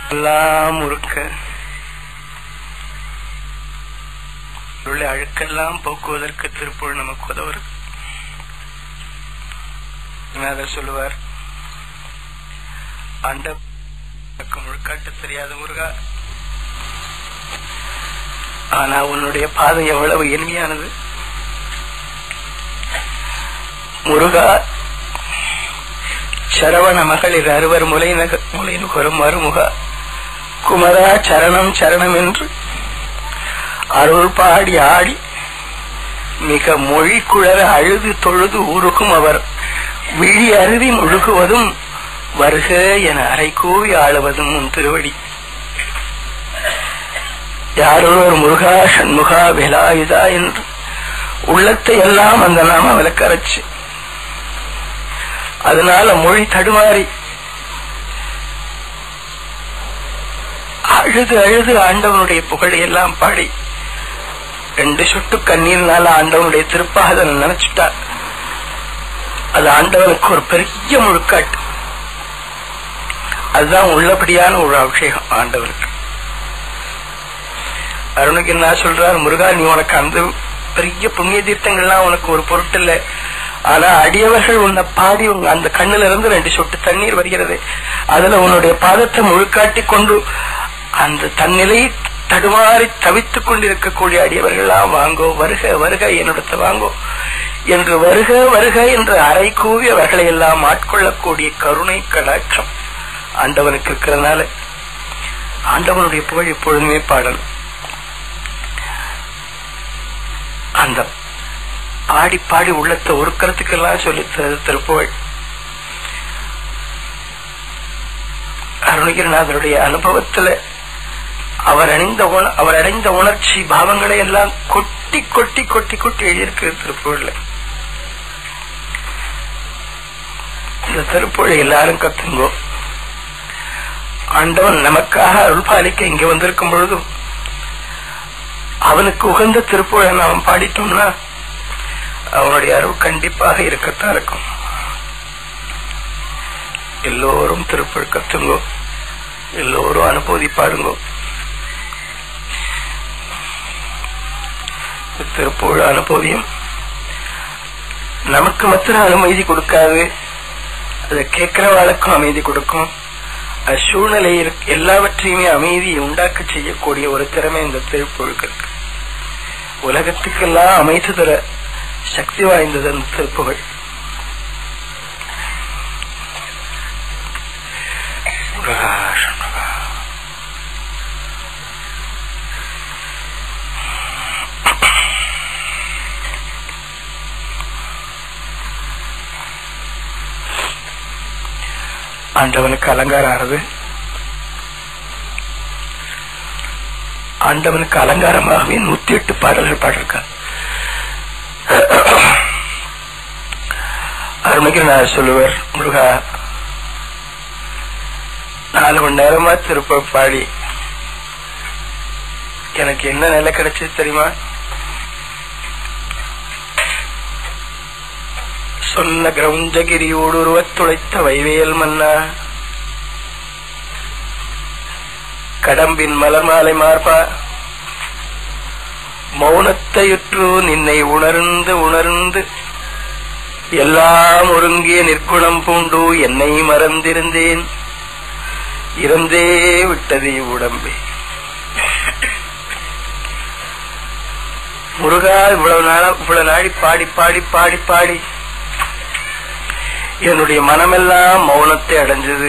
எல்லாம் முறுக்க உள்ள அழுக்கெல்லாம் போக்குவதற்கு திருப்பூர் நமக்கு உதவுறது அதை சொல்லுவார் அண்ட முழுக்காட்டு தெரியாத முருகா ஆனா உன்னுடைய பாதை எவ்வளவு இனிமையானது முருகா சரவண மகளிர் அறுவர் முலை நக முலை நுகரும் மறுமுகா குமரா சரணம் சரணம் என்று அருள் பாடி ஆடி மிக மொழி குழற அழுது தொழுது உருகும் அவர் விழி அருவி முழுகுவதும் வருக என அரை கூவி ஆளுவதும் உன் திருவடி யாரொருவர் முருகா சண்முகா வேலாயுதா என்று உள்ளத்தை எல்லாம் அந்த நாம விளக்கரைச்சு அதனால மொழி தடுமாறி அழுது அழுது ஆண்டவனுடைய புகழை எல்லாம் பாடி ரெண்டு சொட்டு கண்ணீர்னால ஆண்டவனுடைய திருப்பாக நினைச்சுட்டா அது ஆண்டவனுக்கு ஒரு பெரிய முழுக்காட்டு அதுதான் உள்ளபடியான ஒரு அபிஷேகம் ஆண்டவனுக்கு அருணுக்கு என்ன சொல்றார் முருகா நீ உனக்கு அந்த பெரிய புண்ணிய தீர்த்தங்கள்லாம் உனக்கு ஒரு பொருட்டில்ல ஆனா அடியவர்கள் உன்னை பாடி உங்க அந்த கண்ணுல இருந்து ரெண்டு சொட்டு தண்ணீர் வருகிறது அதுல உன்னுடைய பாதத்தை முழுக்காட்டி கொண்டு அந்த தன்னிலை தடுமாறி தவித்துக் கொண்டிருக்கக்கூடிய அடியவர்கள்லாம் வாங்கோ வருக வருக என்னிடத்த வாங்கோ என்று வருக வருக என்று அரை கூவி அவர்களை எல்லாம் ஆட்கொள்ளக்கூடிய கருணை கடாட்சம் ஆண்டவனுக்கு இருக்கிறதுனால ஆண்டவனுடைய புகழ் எப்பொழுதுமே பாடணும் அந்த பாடி பாடி உள்ளத்தை ஒருக்கிறதுக்கெல்லாம் சொல்லி திருப்புகழ் அருணகிரிநாதருடைய அனுபவத்துல அவர் அணிந்த அவர் அடைந்த உணர்ச்சி பாவங்களை எல்லாம் கொட்டி கொட்டி கொட்டி கொட்டி எழுதியிருக்கு திருப்புகழ்ல இந்த திருப்புகழை எல்லாரும் கத்துங்கோ ஆண்டவன் நமக்காக அருள் பாலிக்க இங்க வந்திருக்கும் பொழுதும் அவனுக்கு உகந்த திருப்புகழை நாம் பாடிட்டோம்னா அவனுடைய அருள் கண்டிப்பாக இருக்கத்தான் இருக்கும் எல்லோரும் திருப்புகழ் கத்துங்கோ எல்லோரும் அனுபூதி பாடுங்கோ திருப்புகழ் அனுபவியும் நமக்கு மாத்திரம் அனுமதி கொடுக்காது அதை கேட்கிறவாளுக்கும் அமைதி கொடுக்கும் சூழ்நிலை எல்லாவற்றையுமே அமைதியை உண்டாக்க செய்யக்கூடிய ஒரு திறமை இந்த திருப்புழுக்கு இருக்கு உலகத்துக்கெல்லாம் அமைத்து தர சக்தி வாய்ந்தது அந்த திருப்புகள் ஆண்டவனுக்கு அலங்காரம் ஆறுது ஆண்டவனுக்கு அலங்காரமாகவே நூத்தி எட்டு பாடல்கள் பாடிருக்க அருணகிரிநாதர் சொல்லுவர் முருகா நாலு மணி நேரமா திருப்ப பாடி எனக்கு என்ன நிலை கிடைச்சது தெரியுமா சொன்ன கிரௌஞ்சகிரியோடு உருவத்துளைத்த வைவேல் மன்னா கடம்பின் மலர் மாலை மார்பா மௌனத்தையுற்று நின்னை உணர்ந்து உணர்ந்து எல்லாம் ஒருங்கிய நிற்குணம் பூண்டு என்னை மறந்திருந்தேன் இறந்தே விட்டது உடம்பே முருகா இவ்வளவு நாளா இவ்வளவு நாடி பாடி பாடி பாடி பாடி என்னுடைய மனமெல்லாம் மௌனத்தை அடைஞ்சது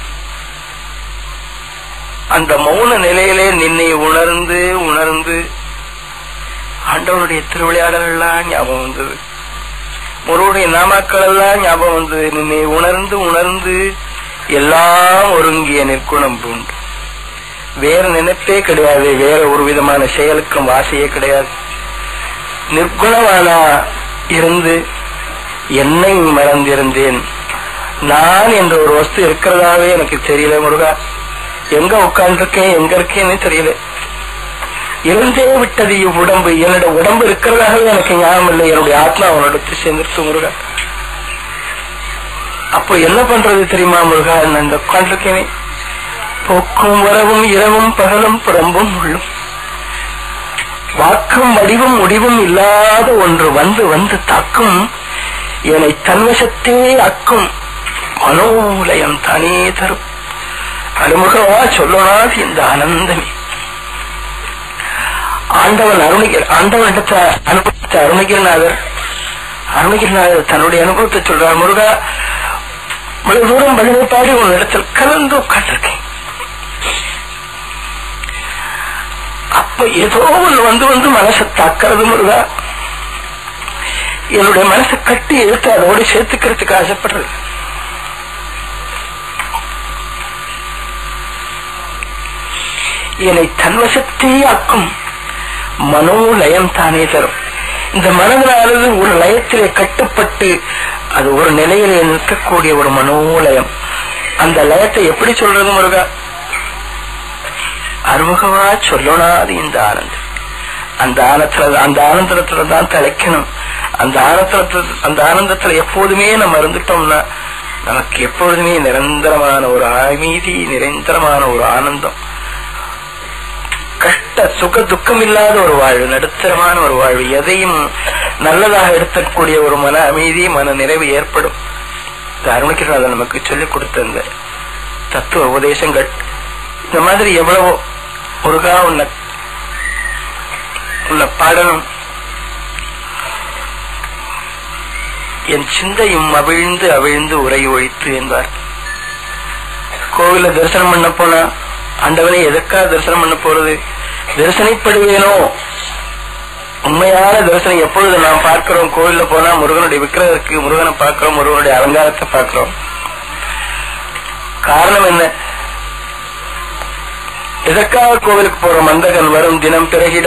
அந்த மௌன நிலையிலே நின்னை உணர்ந்து உணர்ந்து ஆண்டவனுடைய திருவிளையாடல்கள்லாம் ஞாபகம் வந்தது முருடைய நாமாக்கள் எல்லாம் ஞாபகம் வந்தது நின்னை உணர்ந்து உணர்ந்து எல்லாம் ஒருங்கிய நிற்குணம் பூண்டு வேற நினைப்பே கிடையாது வேற ஒரு விதமான செயலுக்கும் வாசையே கிடையாது நிர்குணமானா இருந்து என்னை மறந்திருந்தேன் நான் என்ற ஒரு வஸ்து இருக்கிறதாவே எனக்கு தெரியல முருகா எங்க உட்கார்ந்துருக்கேன் எங்க இருக்கேன்னு தெரியல இருந்தே விட்டது இவ்வுடம்பு என்னோட உடம்பு இருக்கிறதாகவே எனக்கு ஞாபகம் இல்லை என்னுடைய ஆத்மா அவனோட சேர்ந்துருச்சு முருகா அப்போ என்ன பண்றது தெரியுமா முருகா நான் இந்த உட்காந்துருக்கேனே போக்கும் வரவும் இரவும் பகலும் புறம்பும் உள்ளும் வாக்கும் வடிவும் முடிவும் இல்லாத ஒன்று வந்து வந்து தாக்கும் என்னை தன்வசத்தே அக்கும் மனோலயம் தானே தரும் அருமுகவா சொல்லனாது இந்த ஆனந்தமே ஆண்டவன் அருணகிரி ஆண்டவனிடத்த அனுபவித்த அருணகிரிநாதர் அருணகிரிநாதர் தன்னுடைய அனுபவத்தை சொல்றார் முருகா இவ்வளவு தூரம் பஜனை பாடி உன் இடத்தில் கலந்து உட்கார்ந்திருக்கேன் அப்ப ஏதோ ஒண்ணு வந்து வந்து மனசை தாக்கிறது முருகா என்னுடைய மனசை கட்டி எடுத்து அதோடு சேர்த்துக்கிறதுக்கு ஆசைப்படுறது என்னை தன்வசத்தே ஆக்கும் மனோலயம் தானே தரும் இந்த மனதினானது ஒரு லயத்திலே கட்டுப்பட்டு அது ஒரு நிலையிலே நிற்கக்கூடிய ஒரு மனோலயம் அந்த லயத்தை எப்படி சொல்றது முருகா அருமுகமா சொல்லணாது இந்த ஆனந்தம் அந்த ஆனத்துல அந்த ஆனந்தத்துல தான் தலைக்கணும் அந்த ஆனந்தத்துல அந்த ஆனந்தத்துல எப்போதுமே நம்ம இருந்துட்டோம்னா நமக்கு எப்பொழுதுமே நிரந்தரமான ஒரு அமைதி நிரந்தரமான ஒரு ஆனந்தம் கஷ்ட சுக துக்கம் இல்லாத ஒரு வாழ்வு நடுத்தரமான ஒரு வாழ்வு எதையும் நல்லதாக எடுக்கக்கூடிய ஒரு மன அமைதி மன நிறைவு ஏற்படும் இந்த அருணகிரிநாதன் நமக்கு சொல்லிக் கொடுத்த இந்த தத்துவ உபதேசங்கள் இந்த மாதிரி எவ்வளவோ முருகா உன்னை உன்னை பாடணும் என் சிந்தையும் அவிழ்ந்து அவிழ்ந்து உரை ஒழித்து என்பார் கோவில தரிசனம் பண்ண போனா ஆண்டவனை எதற்காக தரிசனம் பண்ண போறது தரிசனைப்படுவேனோ உண்மையான தரிசனம் எப்பொழுது நாம் பார்க்கிறோம் கோவில்ல போனா முருகனுடைய விக்கிரகருக்கு முருகனை பார்க்கிறோம் முருகனுடைய அலங்காரத்தை பார்க்கிறோம் காரணம் என்ன எதற்காக கோவிலுக்கு போறோம் மந்தகன் வரும் தினம் பிறகிட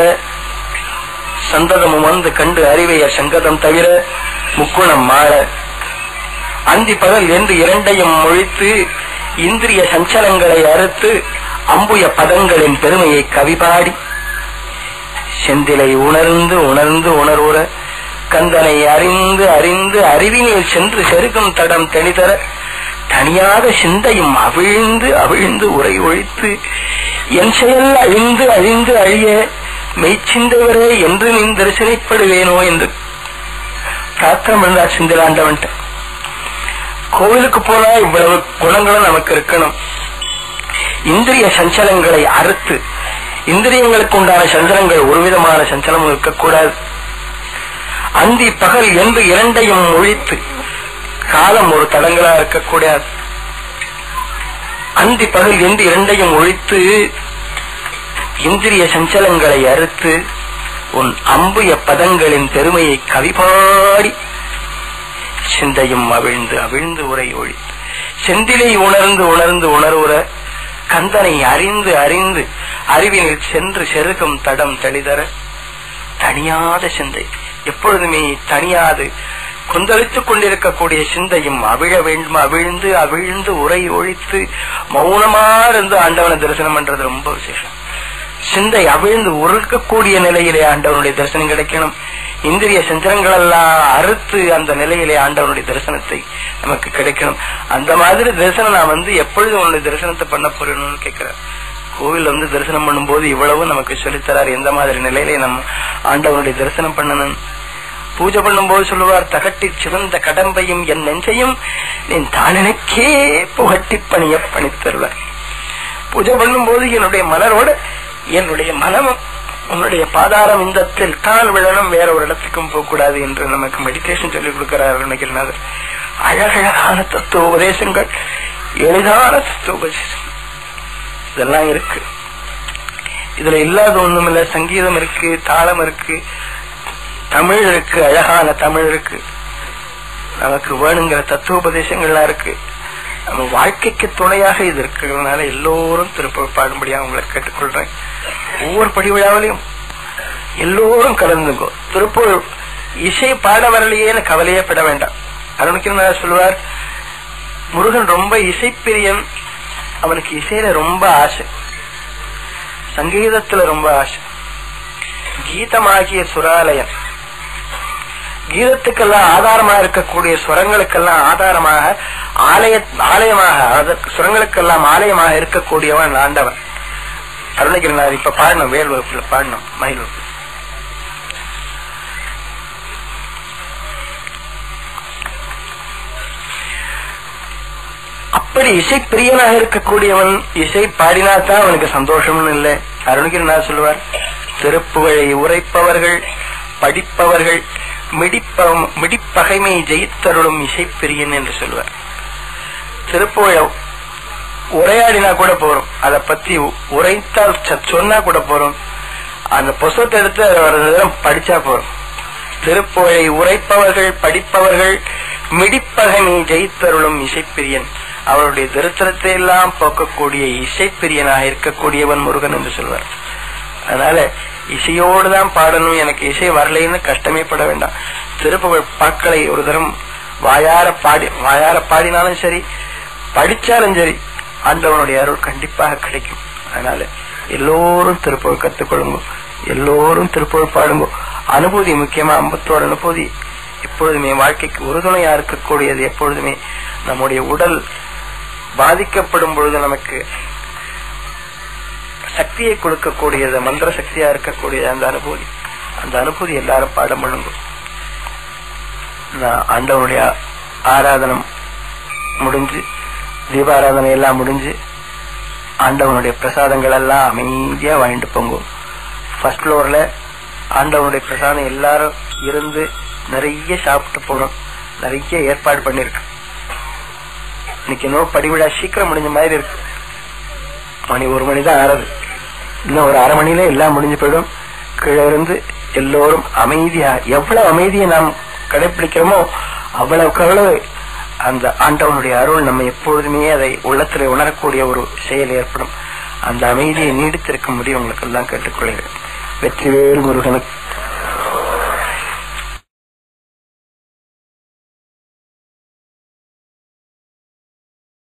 சந்ததமும் வந்து கண்டு அறிவையர் சங்கதம் தவிர முக்குணம் மாற அந்தி பகல் என்று இரண்டையும் மொழித்து இந்திரிய சஞ்சலங்களை அறுத்து அம்புய பதங்களின் பெருமையை கவிபாடி செந்திலை உணர்ந்து உணர்ந்து உணர்வுற கந்தனை அறிந்து அறிந்து அறிவினில் சென்று செருகும் தடம் தெளிதர தனியாத சிந்தையும் அவிழ்ந்து அவிழ்ந்து உரை ஒழித்து என் செயல் அழிந்து அழிந்து அழிய மெய்ச்சிந்தவரே என்று நீ தரிசனைப்படுவேனோ என்று பிரார்த்தனை பண்ணார் சிந்திலாண்டவன்ட்ட கோவிலுக்கு போனா இவ்வளவு குணங்களும் நமக்கு இருக்கணும் இந்திரிய சஞ்சலங்களை அறுத்து இந்திரியங்களுக்கு உண்டான சஞ்சலங்கள் ஒரு விதமான சஞ்சலமும் இருக்கக்கூடாது அந்தி பகல் என்று இரண்டையும் ஒழித்து காலம் ஒரு தடங்களா இருக்கக்கூடாது அந்தி பகல் என்று இரண்டையும் ஒழித்து இந்திரிய சஞ்சலங்களை அறுத்து உன் அம்புய பதங்களின் பெருமையை கவிபாடி சிந்தையும் அவிழ்ந்து அவிழ்ந்து உரை ஒழித்து செந்திலை உணர்ந்து உணர்ந்து உணர்வுற கந்தனை அறிந்து அறிந்து அறிவினில் சென்று செருகும் தடம் தெளிதர தனியாத சிந்தை எப்பொழுதுமே தனியாது கொந்தளித்துக் கொண்டிருக்கக்கூடிய சிந்தையும் அவிழ வேண்டும் அவிழ்ந்து அவிழ்ந்து உரை ஒழித்து மௌனமா இருந்து ஆண்டவனை தரிசனம் பண்றது ரொம்ப விசேஷம் சிந்தை அவிழ்ந்து உருக்கக்கூடிய நிலையிலே ஆண்டவனுடைய தரிசனம் கிடைக்கணும் இந்திரிய சஞ்சலங்கள் எல்லாம் அறுத்து அந்த நிலையிலே ஆண்டவனுடைய தரிசனத்தை நமக்கு கிடைக்கணும் அந்த மாதிரி தரிசனம் நான் வந்து எப்பொழுது உன்னுடைய தரிசனத்தை பண்ண போறேன்னு கேட்கிறேன் கோவில் வந்து தரிசனம் பண்ணும்போது இவ்வளவு நமக்கு சொல்லித்தரார் எந்த மாதிரி நிலையிலே நம்ம ஆண்டவனுடைய தரிசனம் பண்ணணும் பூஜை பண்ணும்போது சொல்லுவார் தகட்டி சிவந்த கடம்பையும் என் நெஞ்சையும் நீ தானனுக்கே புகட்டி பணிய பணித்தருவார் பூஜை பண்ணும்போது என்னுடைய மலரோட என்னுடைய மனமும் உன்னுடைய பாதாரம் இந்தத்தில் தான் விழணும் வேற ஒரு இடத்துக்கும் போகக்கூடாது என்று நமக்கு மெடிடேஷன் சொல்லிக் கொடுக்கிறார் நினைக்கிறனார் அழகழகான தத்துவ உபதேசங்கள் எளிதான தத்துவ உபதேசம் இதெல்லாம் இருக்கு இதுல இல்லாத ஒண்ணும் இல்ல சங்கீதம் இருக்கு தாளம் இருக்கு தமிழ் இருக்கு அழகான தமிழ் இருக்கு நமக்கு வேணுங்கிற தத்துவ உபதேசங்கள்லாம் இருக்கு நம்ம வாழ்க்கைக்கு துணையாக இது இருக்கிறதுனால எல்லோரும் திருப்ப பாடும்படியா உங்களை கேட்டுக்கொள்றேன் ஒவ்வொரு படி விழாவிலையும் எல்லோரும் கலந்துங்கோ திருப்பூர் இசை பாட வரலையேன்னு கவலையே பட வேண்டாம் அருணுக்கு சொல்லுவார் முருகன் ரொம்ப இசைப்பிரியன் அவனுக்கு இசையில ரொம்ப ஆசை சங்கீதத்துல ரொம்ப ஆசை கீதமாகிய சுராலயம் கீதத்துக்கெல்லாம் ஆதாரமாக இருக்கக்கூடிய சுரங்களுக்கெல்லாம் ஆதாரமாக ஆலய ஆலயமாக அதற்கு சுரங்களுக்கெல்லாம் ஆலயமாக இருக்கக்கூடியவன் ஆண்டவன் அருணகிரிநாதர் இப்ப பாடணும் வேல் வகுப்புல பாடணும் மயில் வகுப்பு அப்படி இசை பிரியனாக இருக்கக்கூடியவன் இசை பாடினாதான் அவனுக்கு சந்தோஷம்னு இல்லை அருணகிரிநாதர் சொல்லுவார் திருப்புகழை உரைப்பவர்கள் படிப்பவர்கள் மிடிப்ப மிடிப்பகைமை ஜெயித்தருளும் இசைப்பிரியன் என்று சொல்லுவார் திருப்புகழ உரையாடினா கூட போறோம் அதை பத்தி உரைத்தால் ச- சொன்னா கூட போறோம் அந்த புஸ்தகத்தை எடுத்து அதை ஒரு நேரம் படிச்சா போறோம் திருப்புகழை உரைப்பவர்கள் படிப்பவர்கள் மிடிப்பகனை ஜெயித்தருளும் இசைப்பிரியன் அவருடைய திருத்தரத்தை எல்லாம் போக்கக்கூடிய இசைப்பிரியனாக இருக்கக்கூடியவன் முருகன் என்று சொல்வார் அதனால இசையோடு தான் பாடணும் எனக்கு இசை வரலைன்னு கஷ்டமே பட வேண்டாம் திருப்புகழ் பாக்களை ஒரு தரம் வாயார பாடி வாயார பாடினாலும் சரி படிச்சாலும் சரி ஆண்டவனுடைய அருள் கண்டிப்பாக கிடைக்கும் அதனால எல்லோரும் திருப்புகழ் கத்துக்கொள்ளுங்க எல்லோரும் திருப்புகழ் பாடுங்க அனுபூதி முக்கியமா அம்பத்தோட அனுபூதி எப்பொழுதுமே வாழ்க்கைக்கு உறுதுணையா இருக்கக்கூடியது எப்பொழுதுமே நம்முடைய உடல் பாதிக்கப்படும் பொழுது நமக்கு சக்தியை கொடுக்கக்கூடியது மந்திர சக்தியா இருக்கக்கூடியது அந்த அனுபூதி அந்த அனுபூதி எல்லாரும் பாடம் பண்ணுங்க நான் ஆண்டவனுடைய ஆராதனம் முடிஞ்சு தீபாராதனை எல்லாம் முடிஞ்சு ஆண்டவனுடைய பிரசாதங்கள் எல்லாம் அமைதியா வாங்கிட்டு போங்க ஃபர்ஸ்ட் ஃப்ளோர்ல ஆண்டவனுடைய பிரசாதம் எல்லாரும் இருந்து நிறைய சாப்பிட்டு போகணும் நிறைய ஏற்பாடு பண்ணிருக்கு இன்னைக்கு இன்னும் படிவிழா சீக்கிரம் முடிஞ்ச மாதிரி இருக்கு மணி ஒரு மணி தான் ஆறது இன்னும் ஒரு அரை மணியில எல்லாம் முடிஞ்சு போயிடும் கீழே இருந்து எல்லோரும் அமைதியா எவ்வளவு அமைதியை நாம் கடைபிடிக்கிறோமோ அவ்வளவுக்கு அவ்வளவு அந்த ஆண்டவனுடைய அருள் நம்ம எப்பொழுதுமே அதை உள்ளத்தில் உணரக்கூடிய ஒரு செயல் ஏற்படும் அந்த அமைதியை நீடித்திருக்க முடியும் உங்களுக்கு எல்லாம் கேட்டுக்கொள்கிறேன் வெற்றிவேல் முருகனுக்கு